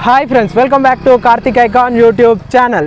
Hi friends welcome back to Karthik icon YouTube channel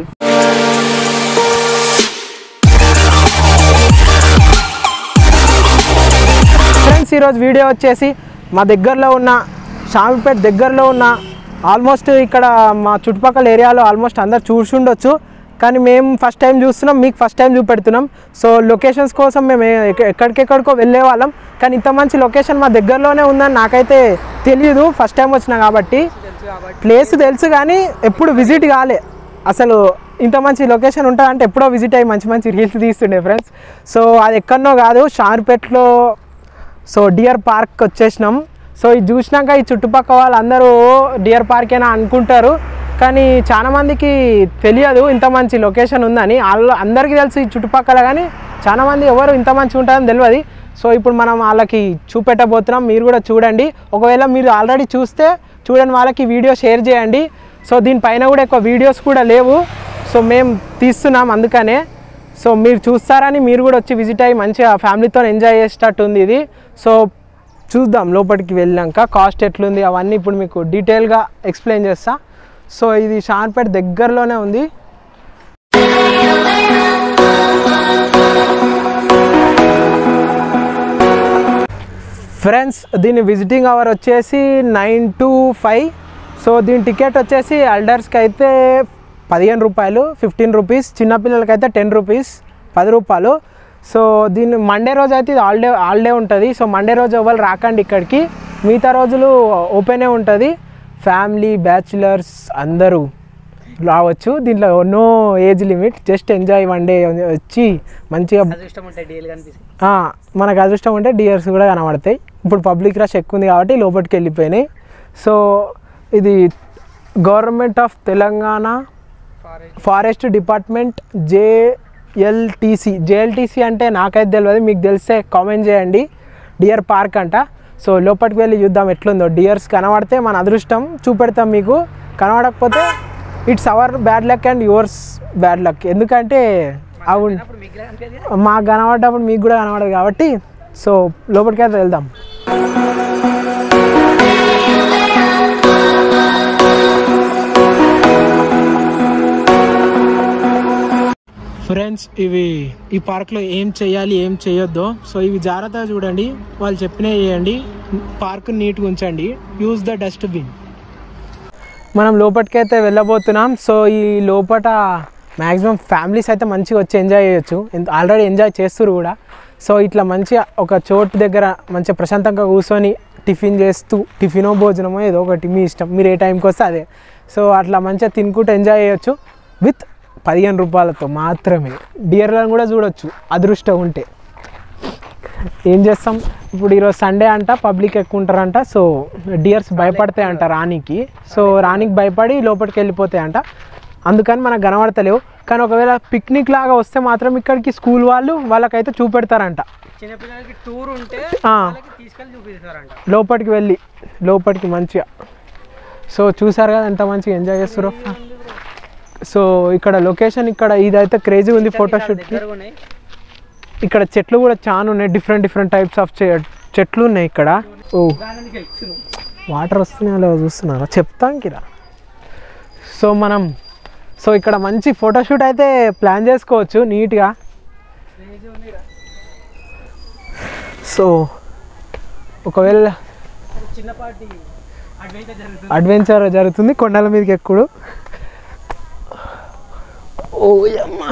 friends ఈరోజు video వచ్చేసి మా దగ్గరలో ఉన్న షామిపేట్ దగ్గరలో ఉన్న ఆల్మోస్ట్ ఇక్కడ మా చుట్టుపక్కల ఏరియాలో ఆల్మోస్ట్ అందరు చూసి ఉండొచ్చు కానీ మేము ఫస్ట్ టైం చూస్తున్నాం మీకు ఫస్ట్ టైం చూపెడుతున్నాం సో లొకేషన్స్ కోసం మేము ఎక్క- ఎక్కడికెక్కడికో వెళ్ళే వాళ్ళం కానీ ఇంత మంచి లొకేషన్ మా దగ్గరలోనే ఉందని నాకైతే తెలియదు ఫస్ట్ టైం వచ్చినా కాబట్టి ప్లేస్ తెలుసు కానీ ఎప్పుడు విజిట్ కాలే అసలు ఇంత మంచి లొకేషన్ ఉంటుందంటే ఎప్పుడో విజిట్ అయ్యి మంచి మంచి రీల్స్ తీస్తుండే ఫ్రెండ్స్ సో అది ఎక్కడనో కాదు షార్పేట్లో సో డియర్ పార్క్ వచ్చేసినాం సో ఇది చూసినాక ఈ చుట్టుపక్కల వాళ్ళందరూ డియర్ పార్కేనా అనుకుంటారు కానీ చాలా మందికి తెలియదు ఇంత మంచి లొకేషన్ ఉందని వాళ్ళు అందరికీ తెలుసు ఈ చుట్టుపక్కల కానీ చాలా మంది ఎవరు ఇంత మంచి ఉంటుందని తెలియదు సో ఇప్పుడు మనం వాళ్ళకి చూపెట్టబోతున్నాం మీరు కూడా చూడండి ఒకవేళ మీరు ఆల్రెడీ చూస్తే చూడని వాళ్ళకి వీడియో షేర్ చేయండి సో దీనిపైన కూడా ఎక్కువ వీడియోస్ కూడా లేవు సో మేము తీస్తున్నాం అందుకనే సో మీరు చూస్తారని మీరు కూడా వచ్చి విజిట్ అయ్యి మంచిగా ఫ్యామిలీతో ఎంజాయ్ చేసేటట్టు ఉంది ఇది సో చూద్దాం లోపలికి వెళ్ళాక కాస్ట్ ఎట్లుంది అవన్నీ ఇప్పుడు మీకు డీటెయిల్గా ఎక్స్ప్లెయిన్ చేస్తా సో ఇది షాన్పేట్ దగ్గరలోనే ఉంది ఫ్రెండ్స్ దీని విజిటింగ్ అవర్ వచ్చేసి నైన్ టు ఫైవ్ సో దీని టికెట్ వచ్చేసి ఎల్డర్స్కి అయితే పదిహేను రూపాయలు ఫిఫ్టీన్ రూపీస్ చిన్నపిల్లలకి అయితే టెన్ రూపీస్ పది రూపాయలు సో దీన్ని మండే రోజు అయితే ఇది హాలిడే హాలిడే ఉంటుంది సో మండే రోజు ఎవరు రాకండి ఇక్కడికి మిగతా రోజులు ఓపెనే ఉంటుంది ఫ్యామిలీ బ్యాచులర్స్ అందరూ రావచ్చు దీంట్లో no age limit just enjoy one day వచ్చి మంచిగా అదృష్టం ఉంటాయి డైలీ కనిపిస్తాయి ఆ, మనకు అదృష్టం ఉంటే డియర్స్ కూడా కనబడతాయి ఇప్పుడు పబ్లిక్ రష్ ఎక్కువ ఉంది కాబట్టి లోపలికి వెళ్ళిపోయినాయి సో ఇది government of Telangana forest forest department JLTC JLTC అంటే నాకైతే తెలియదు మీకు తెలిస్తే కామెంట్ చేయండి డియర్ పార్క్ అంట సో లోపలికి వెళ్ళి చూద్దాం ఎట్లుందో డియర్స్ కనబడితే మన అదృష్టం చూపెడతాం మీకు కనబడకపోతే it's our bad luck and yours bad luck ఎందుకంటే అవి అప్పుడు మీకు కనిపించదు మాకు కనబడ్డప్పుడు మీకు కూడా కనబడదు కాబట్టి సో లోపలికి అయితే వెళ్దాం ఫ్రెండ్స్ ఇవి ఈ పార్క్లో ఏం చేయాలి ఏం చేయొద్దో సో ఇవి జాగ్రత్తగా చూడండి వాళ్ళు చెప్పినవి చేయండి పార్క్ నీట్గా ఉంచండి యూజ్ ద డస్ట్బిన్ మనం లోపలికైతే వెళ్ళబోతున్నాం సో ఈ లోపల మ్యాక్సిమం ఫ్యామిలీస్ అయితే మంచిగా వచ్చి ఎంజాయ్ చేయొచ్చు ఆల్రెడీ ఎంజాయ్ చేస్తారు కూడా సో ఇట్లా మంచిగా ఒక చోటు దగ్గర మంచిగా ప్రశాంతంగా కూర్చొని టిఫిన్ చేస్తూ టిఫినో భోజనమో ఏదో ఒకటి మీ ఇష్టం మీరు ఏ టైంకి వస్తే అదే సో అట్లా మంచిగా తినుకుంటూ ఎంజాయ్ చేయొచ్చు విత్ పదిహేను రూపాయలతో మాత్రమే డియర్లను కూడా చూడొచ్చు అదృష్టం ఉంటే ఏం చేస్తాం ఇప్పుడు ఈరోజు సండే అంట పబ్లిక్ ఎక్కువ ఉంటారంట సో డియర్స్ భయపడతాయి అంట రానికి సో రానికి భయపడి లోపలికి వెళ్ళిపోతాయి అంట అందుకని మనకు కనబడతలేవు కానీ ఒకవేళ పిక్నిక్ లాగా వస్తే మాత్రం ఇక్కడికి స్కూల్ వాళ్ళు వాళ్ళకైతే చూపెడతారంట చిన్నపిల్లలకి టూర్ ఉంటే ఆ. వాళ్ళకి తీసుకెళ్ళి చూపిస్తారంట లోపలికి వెళ్ళి లోపలికి మంచిగా సో చూసారు కదా ఎంత మంచిగా ఎంజాయ్ చేస్తారో సో ఇక్కడ లొకేషన్ ఇక్కడ ఇదైతే క్రేజీ ఉంది ఫోటోషూట్కి దగ్గరగా ఉన్నాయి ఇక్కడ చెట్లు కూడా చాలా ఉన్నాయి డిఫరెంట్ డిఫరెంట్ టైప్స్ ఆఫ్ చెట్లు ఉన్నాయి ఇక్కడ ఓ దానికి ఎక్కుతున్నాం వాటర్ వస్తున్నాయో లేవో చూస్తున్నారా చెప్తాం కిరా సో మనం సో ఇక్కడ మంచి ఫోటోషూట్ అయితే ప్లాన్ చేసుకోవచ్చు నీట్గా సో ఒకవేళ చిన్నపాటి అడ్వెంచర్ జరుగుతుంది అడ్వెంచర్ జరుగుతుంది కొండల మీదకి ఎక్కుడు ఓ అమ్మా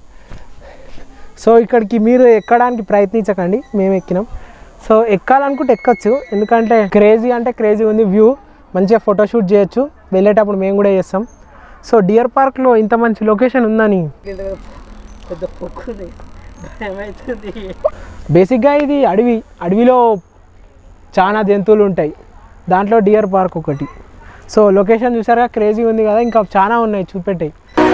సో ఇక్కడికి మీరు ఎక్కడానికి ప్రయత్నించకండి మేము ఎక్కినాం సో ఎక్కాలనుకుంటే ఎక్కచ్చు ఎందుకంటే క్రేజీ అంటే క్రేజీ ఉంది వ్యూ మంచిగా ఫోటోషూట్ చేయొచ్చు వెళ్ళేటప్పుడు మేము కూడా చేస్తాం సో డియర్ పార్క్లో ఇంత మంచి లొకేషన్ ఉందని పెద్ద పొక్కుంది భయమవుతుంది బేసిక్గా ఇది అడవి అడవిలో చాలా జంతువులు ఉంటాయి దాంట్లో డియర్ పార్క్ ఒకటి సో లొకేషన్ చూసారుగా క్రేజీ ఉంది కదా ఇంకా చాలా ఉన్నాయి చూపెట్టాయి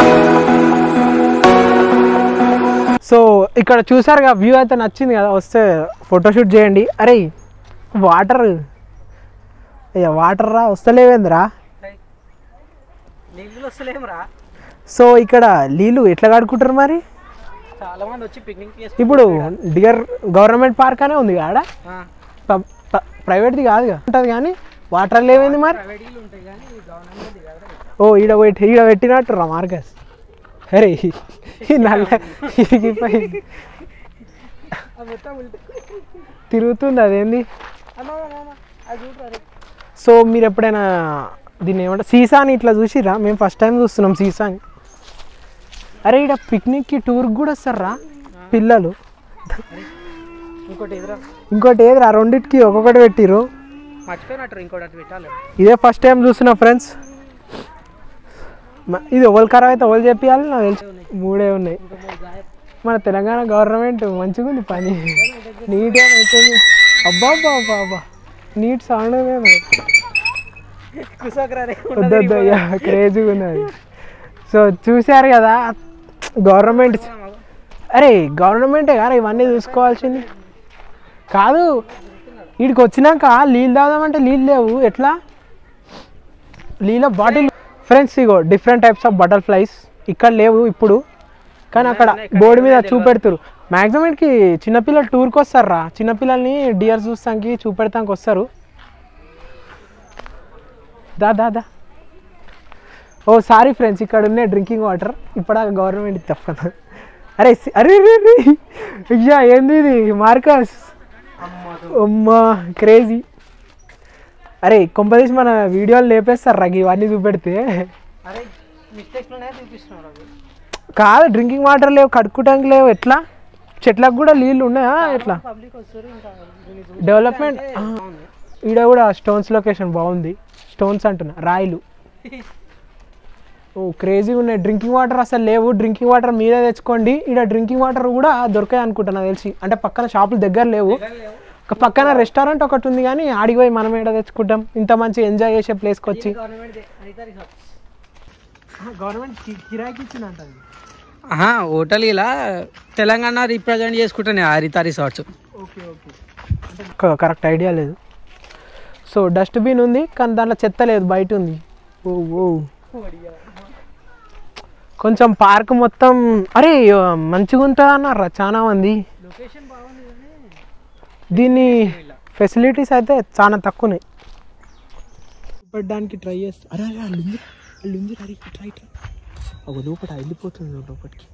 సో ఇక్కడ చూసారుగా వ్యూ అయితే నచ్చింది కదా వస్తే ఫోటోషూట్ చేయండి అరే వాటర్ అయ్యా వాటర్ రా వస్తలేవేంద్రా నీళ్ళు వస్తలేమురా సో ఇక్కడ నీళ్ళు ఎట్లా కడుక్కుంటారు మరి చాలా మంది వచ్చి పిక్నిక్ ఇప్పుడు డియర్ గవర్నమెంట్ పార్క్ అనే ఉంది ఆడ ప్రైవేట్ది కాదుగా ఉంటుంది కానీ వాటర్ లేవేంది మరి ప్రైవేట్ ఇల్లు ఉంటాయి కానీ గవర్నమెంట్ కదా ఓ ఈడ పెట్టి ఈడ పెట్టినట్టు రా మార్కస్ అరే ఈ నల్ల ఇరిగిపోయింది అది మొత్తం ఉల్టా తిరుగుతుంది అదేంది అమ్మ మామ అది చూడరా సో మీరు ఎప్పుడైనా దీన్ని ఏమంటారు సీసాని ఇట్లా చూసిరా మేము ఫస్ట్ టైం చూస్తున్నాం సీసాని అరే ఇక్కడ పిక్నిక్కి టూర్కి కూడా వస్తారా పిల్లలు ఇంకోటి ఎదురా ఇంకోటి ఏదిరా రెండింటికి ఒక్కొక్కటి పెట్టిర్రు మర్చిపోయినట్టు ఇంకోటి అటు పెట్టాలి ఇదే ఫస్ట్ టైం చూస్తున్నా ఫ్రెండ్స్ ఇది ఎవరి ఖరాబ్ అయితే ఎవరు చెప్పాలి నాకు తెలుసు మూడే ఉన్నాయి ఇంకా మూడు జాగ్రత్త మన తెలంగాణ గవర్నమెంట్ మంచిగా ఉంది పని నీట్గా అవుతుంది అబ్బా అబ్బా అబ్బా అబ్బా నీట్ సౌండ్ కుసాకరా రే వద్దొద్దయ్యా క్రేజీగా ఉన్నది సో చూశారు కదా గవర్నమెంట్ అరే గవర్నమెంటే కదా ఇవన్నీ చూసుకోవాల్సింది కాదు వీడికి వచ్చినాక నీళ్ళు తాగుదామంటే నీళ్ళు లేవు ఎట్లా నీళ్ళ బాటిల్ ఫ్రెండ్స్ ఇగో డిఫరెంట్ టైప్స్ ఆఫ్ బటర్ఫ్లైస్ ఇక్కడ లేవు ఇప్పుడు కానీ అక్కడ బోర్డు మీద చూపెడుతురు మ్యాక్సిమం వీడికి చిన్నపిల్లలు టూర్కి వస్తారా చిన్నపిల్లల్ని డియర్ చూస్తానికి చూపెడతానికి వస్తారు దా దా దా ఓ సారీ ఫ్రెండ్స్ ఇక్కడ ఉన్నాయి డ్రింకింగ్ వాటర్ ఇప్పటిదాకా గవర్నమెంట్ తప్పదు అరే సి- అరే రే రే అయ్యా ఏంది ఇది మార్కస్ అమ్మా క్రేజీ అరే కొంపదీసి మన వీడియోలు లేపేస్తారు రా ఇవన్నీ చూపెడితే అరే మిస్టేక్లోనే చూపిస్తున్నావు అవి కాదు డ్రింకింగ్ వాటర్ లేవు కడుక్కోవడానికి లేవు ఎట్లా చెట్లకు కూడా నీళ్ళు ఉన్నాయా ఎట్లా పబ్లిక్ వస్తారు ఇంకా దీన్ని చూసి డెవలప్మెంట్ బాగుంది ఈడ కూడా స్టోన్స్ లొకేషన్ బాగుంది స్టోన్స్ అంటున్నా రాయిలు ఓ క్రేజీగా ఉన్నాయి డ్రింకింగ్ వాటర్ అసలు లేవు డ్రింకింగ్ వాటర్ మీరే తెచ్చుకోండి ఇక్కడ డ్రింకింగ్ వాటర్ కూడా దొరకాయి అనుకుంటా నాకు తెలిసి అంటే పక్కన షాపులు దగ్గర లేవు ఒక పక్కన రెస్టారెంట్ ఒకటి ఉంది కానీ ఆడికి పోయి మనం ఏడ తెచ్చుకుంటాం ఇంత మంచి ఎంజాయ్ చేసే ప్లేస్కి వచ్చి గవర్నమెంట్ అయితే రిసార్ట్ గవర్నమెంట్ కిరాయికి ఇచ్చిందంట హోటల్ ఇలా తెలంగాణ రిప్రజెంట్ చేసుకుంటానే Haritha resorts okay okay correct idea లేదు సో డస్ట్బిన్ ఉంది కానీ దాంట్లో చెత్త లేదు బయట ఉంది ఓ ఓ కొంచెం పార్క్ మొత్తం అరే మంచిగా ఉంటుంది అన్నారా చాలా మంది లొకేషన్ బాగుంది కానీ దీని ఫెసిలిటీస్ అయితే చాలా తక్కువనే పెట్టడానికి ట్రై చేస్తా అరే అరే అల్లు ఉంది అల్లు ఉంది అరే ట్రై ట్రై ఒక లోపల వెళ్ళిపోతుంది లోపలికి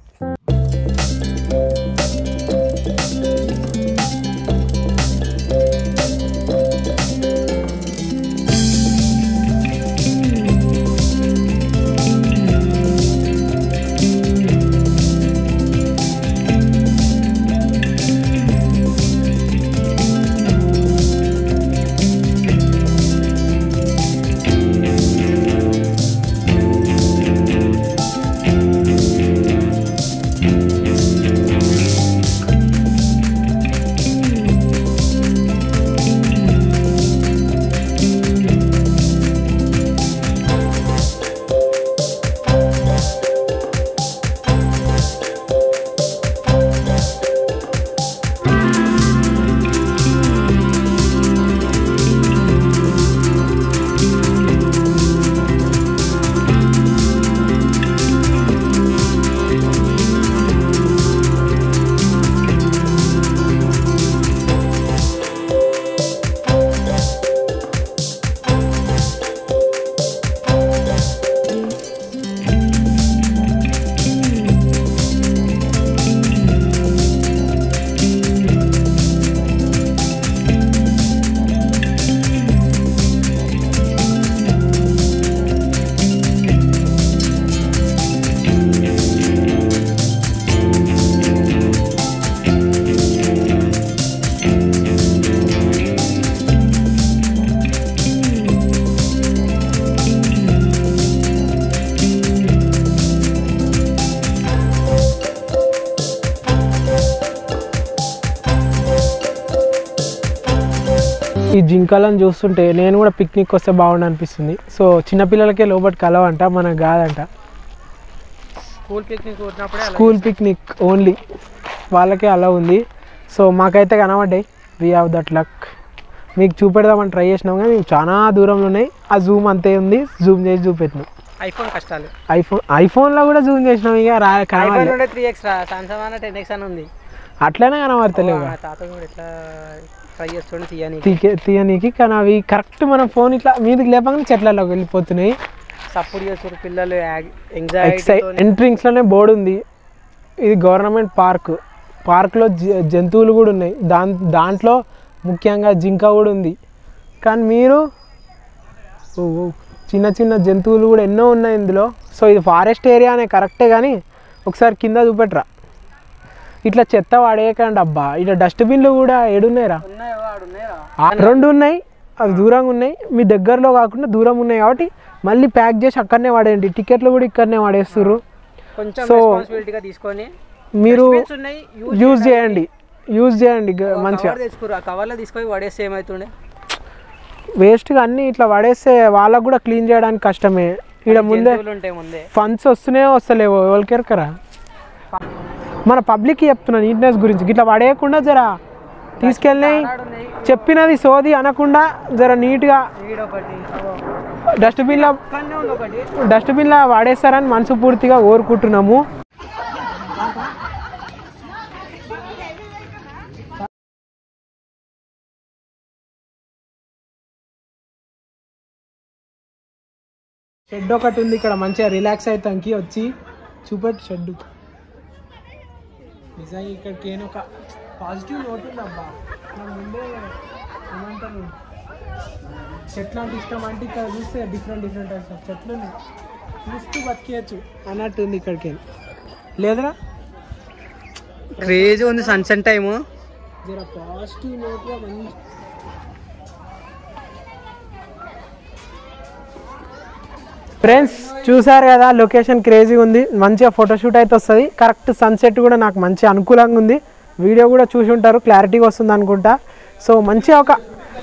ఈ జింకలను చూస్తుంటే నేను కూడా పిక్నిక్ వస్తే బాగుండు అనిపిస్తుంది సో చిన్నపిల్లలకే లోపల కలవంట మనకు కాదంట స్కూల్ పిక్నిక్ వచ్చినప్పుడే అలా స్కూల్ పిక్నిక్ ఓన్లీ వాళ్ళకే అలా ఉంది సో మాకైతే కనబడ్డాయి వీ హ్యావ్ దట్ లక్ మీకు చూపెడదామని ట్రై చేసినాం కానీ చాలా దూరంలో ఉన్నాయి ఆ జూమ్ అంతే ఉంది జూమ్ చేసి చూపెట్టినాం ఐఫోన్ కష్టాలు ఐఫోన్ ఐఫోన్లో కూడా జూమ్ చేసినాం ఇక రా ఐఫోన్ కనబడలే ఉండే త్రీ ఎక్స్ రా సామ్సంగ్ అన్న టెన్ ఎక్స్ అని ఉంది అట్లనే కనబడతలేవు మా తాత కూడా ఎట్లా ట్రై చేస్తుండే తీయని తీకే తీయనీకి కానీ అవి కరెక్ట్ మన ఫోన్ ఇట్లా మీదకి లేపగానే చెట్లలోకి వెళ్ళిపోతున్నాయి సపోర్ట్ చేస్తారు పిల్లలు ఎక్సై ఎంజాయ్ ఎంట్రింగ్స్లోనే బోర్డు ఉంది ఇది గవర్నమెంట్ పార్క్ పార్క్లో జ- జంతువులు కూడా ఉన్నాయి దాన్ దాంట్లో ముఖ్యంగా జింక కూడా ఉంది కానీ మీరు ఓ, ఓ, చిన్న చిన్న జంతువులు కూడా ఎన్నో ఉన్నాయి ఇందులో సో ఇది ఫారెస్ట్ ఏరియానే కరెక్టే కానీ ఒకసారి కింద చూపెట్రా ఇట్లా చెత్త పడేయకండి అబ్బా ఇట్లా డస్ట్బిన్లు కూడా ఏడున్నాయిరా ఉన్నాయో వాడు ఉన్నాయా ఆ, రెండు ఉన్నాయి అవి దూరంగా ఉన్నాయి మీ దగ్గరలో కాకుండా దూరం ఉన్నాయి కాబట్టి మళ్ళీ ప్యాక్ చేసి అక్కడనే వాడేయండి టికెట్లు కూడా ఇక్కడనే వాడేస్తుర్రు కొంచెం So, రెస్పాన్సిబిలిటీగా తీసుకొని మీరు dustbins ఉన్నాయి యూజ్ చేయండి యూజ్ చేయండి గ- మంచిగా కవర్ తెచ్చుకోరు ఆ కవర్లో తీసుకొని పడేస్తే ఏమవుతుండే వేస్ట్గా అన్నీ ఇట్లా పడేస్తే వాళ్ళకు కూడా క్లీన్ చేయడానికి కష్టమే ఇక్కడ ముందే జంతువులు ఉంటాయి ముందే ఫండ్స్ వస్తూనే వస్తలేవు ఎవరికెరకరా మన పబ్లిక్కి చెప్తున్నా నీట్నెస్ గురించి ఇట్లా పడేయకుండా జర తీసుకెళ్ళి ఉన్నాయి చెప్పినది సోది అనకుండా జర నీట్గా ఈడొకటి డస్ట్బిన్లో ఇక్కడనే ఉంది ఒకటి డస్ట్బిన్లో వాడేస్తారని మనసు పూర్తిగా కోరుకుంటున్నాము షెడ్ ఒకటి ఉంది ఇక్కడ మంచిగా రిలాక్స్ అవుతానికి వచ్చి చూపెట్టు షెడ్ నిజంగా ఇక్కడికి ఏదో ఒక పాజిటివ్ నోట్ ఉంది అబ్బా నా ముందే ఏమంటారు చెట్లు అంటే ఇష్టం అంటే ఇక్కడ చూస్తే డిఫరెంట్ డిఫరెంట్ టైప్స్ ఆఫ్ చెట్లు ఉన్నాయి చూస్తూ బతికేయచ్చు అన్నట్టు ఉంది ఇక్కడికి లేదురా క్రేజ్ ఉంది సన్సెట్ టైము జర పాజిటివ్ నోట్గా మంచి ఫ్రెండ్స్ చూసారు కదా లొకేషన్ క్రేజీ ఉంది మంచిగా ఫోటోషూట్ అయితే వస్తుంది కరెక్ట్ సన్సెట్ కూడా నాకు మంచి అనుకూలంగా ఉంది వీడియో కూడా చూసి ఉంటారు క్లారిటీగా వస్తుంది అనుకుంటా సో మంచిగా ఒక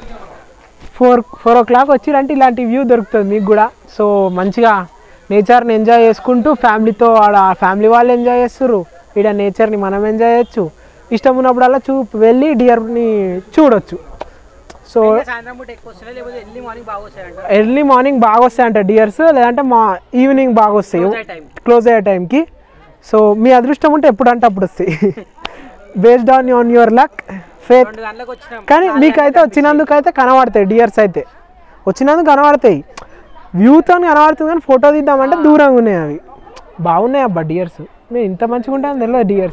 ఫోర్ ఫోర్ ఓ క్లాక్ వచ్చిరంటే ఇలాంటి వ్యూ దొరుకుతుంది మీకు కూడా సో మంచిగా నేచర్ని ఎంజాయ్ చేసుకుంటూ ఫ్యామిలీతో ఆడ ఫ్యామిలీ వాళ్ళు ఎంజాయ్ చేస్తారు ఇక్కడ నేచర్ని మనం ఎంజాయ్ చేయొచ్చు ఇష్టం ఉన్నప్పుడల్లా చూ వెళ్ళి డియర్ని చూడొచ్చు సో సాయంత్రం పూట ఎక్కువ వస్తున్నాయి లేకపోతే ఎర్లీ మార్నింగ్ బాగా వస్తాయంట ఎర్లీ మార్నింగ్ బాగా వస్తాయంట డియర్స్ లేదంటే మా ఈవినింగ్ బాగా వస్తాయి టైం క్లోజ్ అయ్యే టైంకి సో మీ అదృష్టం ఉంటే ఎప్పుడు అంటే అప్పుడు వస్తాయి based on on your luck faith రెండు గంటలకు వచ్చినాం కానీ మీకైతే వచ్చినందుకు అయితే కనబడతాయి డియర్స్ అయితే వచ్చినందుకు కనబడతాయి వ్యూతో కనబడుతుంది కానీ ఫోటో తీద్దామంటే దూరంగా ఉన్నాయి అవి బాగున్నాయి అబ్బా డియర్స్ నేను ఇంత మంచిగా ఉంటాను తెలియదు డియర్స్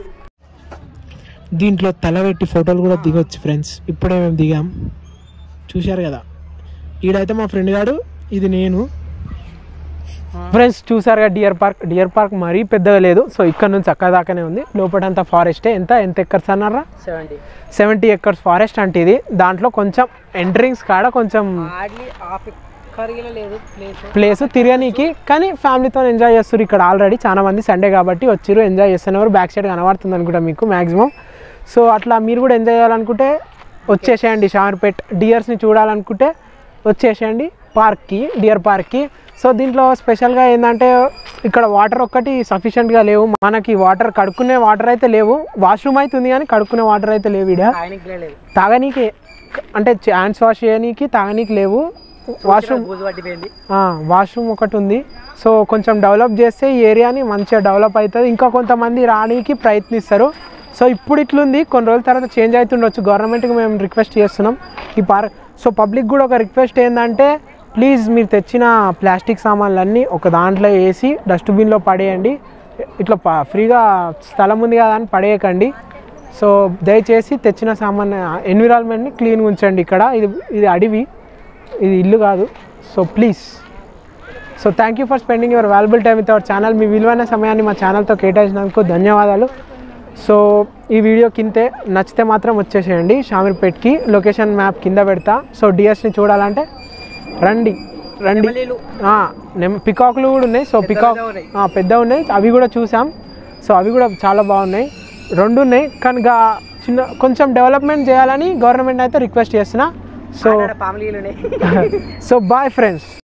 దీంట్లో తల పెట్టి ఫోటోలు కూడా దిగొచ్చు ఫ్రెండ్స్ ఇప్పుడే మేము దిగాం చూశారు కదా ఈడైతే మా ఫ్రెండ్ గాడు ఇది నేను ఫ్రెండ్స్ చూసారుగా డియర్ పార్క్ డియర్ పార్క్ మరీ పెద్దగా లేదు సో ఇక్కడ నుంచి అక్కడ దాకానే ఉంది లోపలంతా ఫారెస్టే ఎంత ఎంత ఎక్కర్స్ అన్నారా సెవెంటీ సెవెంటీ ఎకర్స్ ఫారెస్ట్ అంటే ఇది దాంట్లో కొంచెం ఎంట్రింగ్స్ కాడ కొంచెం హార్డ్లీ హాఫ్ ఎక్కడికి లేదు ప్లేస్ ప్లేస్ తిరగనీకి కానీ ఫ్యామిలీతో ఎంజాయ్ చేస్తారు ఇక్కడ ఆల్రెడీ చాలా మంది సండే కాబట్టి వచ్చిర్రు ఎంజాయ్ చేస్తున్నారు బ్యాక్ సైడ్ కనబడుతుంది అనుకుంటా మీకు మ్యాక్సిమం సో అట్లా మీరు కూడా ఎంజాయ్ చేయాలనుకుంటే వచ్చేసేయండి షామర్పేట్ డియర్స్ని చూడాలనుకుంటే వచ్చేసేయండి పార్క్కి డియర్ పార్క్కి సో దీంట్లో స్పెషల్గా ఏంటంటే ఇక్కడ వాటర్ ఒక్కటి సఫిషియెంట్గా లేవు మనకి వాటర్ కడుక్కునే వాటర్ అయితే లేవు వాష్రూమ్ అయితే ఉంది కానీ కడుక్కునే వాటర్ అయితే లేవు ఇక్కడ ఆయనకి లేదు తాగనీకి అంటే హ్యాండ్స్ వాష్ చేయనీకి తాగనీకి లేవు వాష్రూమ్ బూజు పట్టిపోయింది వాష్రూమ్ ఒకటి ఉంది సో కొంచెం డెవలప్ చేస్తే ఈ ఏరియాని మంచిగా డెవలప్ అవుతుంది ఇంకా కొంతమంది రానికి ప్రయత్నిస్తారు సో ఇప్పుడు ఇట్లుంది కొన్ని రోజుల తర్వాత చేంజ్ అవుతుండొచ్చు గవర్నమెంట్కి మేము రిక్వెస్ట్ చేస్తున్నాం ఈ పార్క్ సో పబ్లిక్ కూడా ఒక రిక్వెస్ట్ ఏంటంటే ప్లీజ్ మీరు తెచ్చిన ప్లాస్టిక్ సామాన్లన్నీ ఒక దాంట్లో వేసి డస్ట్బిన్లో పడేయండి ఇట్లా ప- ఫ్రీగా స్థలం ఉంది కదా అని పడేయకండి సో దయచేసి తెచ్చిన సామాన్ ఎన్విరాన్మెంట్ని క్లీన్గా ఉంచండి ఇక్కడ ఇది ఇది అడవి ఇది ఇల్లు కాదు so please so thank you for spending your valuable time with our channel మీ విలువైన సమయాన్ని మా ఛానల్తో కేటాయించినందుకు ధన్యవాదాలు సో ఈ వీడియో కింతే నచ్చితే మాత్రం వచ్చేసేయండి షామీర్పేట్కి లొకేషన్ మ్యాప్ కింద పెడతా సో డిఎస్ని చూడాలంటే రండి రండి నెమలీలు. ఆ, నెమ్- పికాకులు కూడా ఉన్నాయి సో పికాక్ పెద్దగా ఉన్నాయి. ఆ, పెద్ద ఉన్నాయి అవి కూడా చూసాం సో అవి కూడా చాలా బాగున్నాయి రెండు ఉన్నాయి కానీ గా- చిన్న కొంచెం డెవలప్మెంట్ చేయాలని గవర్నమెంట్ అయితే రిక్వెస్ట్ చేస్తున్నా సో ఫ్యామిలీలు ఉన్నాయి సో బాయ్ ఫ్రెండ్స్